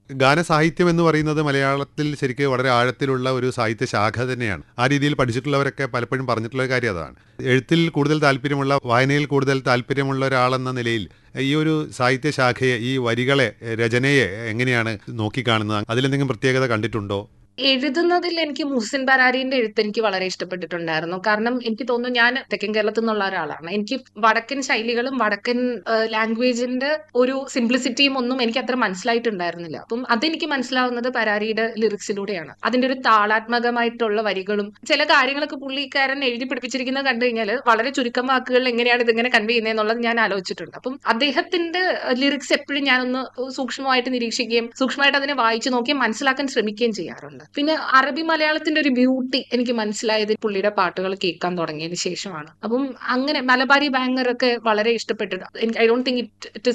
ഗാനസാഹിത്യം എന്ന് പറയുന്നത് മലയാളത്തിൽ ശരിക്കും വളരെ ആഴത്തിലുള്ള ഒരു സാഹിത്യ ശാഖ തന്നെയാണ് ആ രീതിയിൽ പഠിച്ചിട്ടുള്ളവരൊക്കെ പലപ്പോഴും പറഞ്ഞിട്ടുള്ള ഒരു കാര്യം അതാണ് എഴുത്തിൽ കൂടുതൽ താല്പര്യമുള്ള വായനയിൽ കൂടുതൽ താല്പര്യമുള്ള ഒരാളെന്ന നിലയിൽ ഈ ഒരു സാഹിത്യ ശാഖയെ ഈ വരികളെ രചനയെ എങ്ങനെയാണ് നോക്കിക്കാണുന്നത് അതിലെന്തെങ്കിലും പ്രത്യേകത കണ്ടിട്ടുണ്ടോ എഴുതുന്നതിൽ എനിക്ക് മുഹസിൻ ബരാരിന്റെ എഴുത്ത് എനിക്ക് വളരെ ഇഷ്ടപ്പെട്ടിട്ടുണ്ടായിരുന്നു കാരണം എനിക്ക് തോന്നുന്നു ഞാൻ തെക്കൻ കേരളത്തിൽ നിന്നുള്ള ഒരാളാണ് എനിക്ക് വടക്കൻ ശൈലികളും വടക്കൻ ലാംഗ്വേജിന്റെ ഒരു സിംപ്ലിസിറ്റിയും ഒന്നും എനിക്ക് അത്ര മനസ്സിലായിട്ടുണ്ടായിരുന്നില്ല അപ്പം അതെനിക്ക് മനസ്സിലാവുന്നത് പരാരിയുടെ ലിറിക്സിലൂടെയാണ് അതിന്റെ ഒരു താളാത്മകമായിട്ടുള്ള വരികളും ചില കാര്യങ്ങളൊക്കെ പുള്ളിക്കാരൻ എഴുതി പിടിപ്പിച്ചിരിക്കുന്നത് കണ്ടു കഴിഞ്ഞാൽ വളരെ ചുരുക്കം വാക്കുകളിൽ എങ്ങനെയാണ് ഇതിങ്ങനെ കൺവേ ചെയ്യുന്നതെന്നുള്ളത് ഞാൻ ആലോചിച്ചിട്ടുണ്ട് അപ്പം അദ്ദേഹത്തിന്റെ ലിറിക്സ് എപ്പോഴും ഞാനൊന്ന് സൂക്ഷ്മമായിട്ട് നിരീക്ഷിക്കുകയും സൂക്ഷ്മമായിട്ട് അതിനെ വായിച്ചു നോക്കി മനസ്സിലാക്കാൻ ശ്രമിക്കുകയും ചെയ്യാറുണ്ട് പിന്നെ അറബി മലയാളത്തിന്റെ ഒരു ബ്യൂട്ടി എനിക്ക് മനസ്സിലായത് പുള്ളിയുടെ പാട്ടുകൾ കേൾക്കാൻ തുടങ്ങിയതിന് ശേഷമാണ് അപ്പം അങ്ങനെ മലബാരി ബാങ്കർ ഒക്കെ വളരെ ഇഷ്ടപ്പെട്ടിട്ട് I don't think it it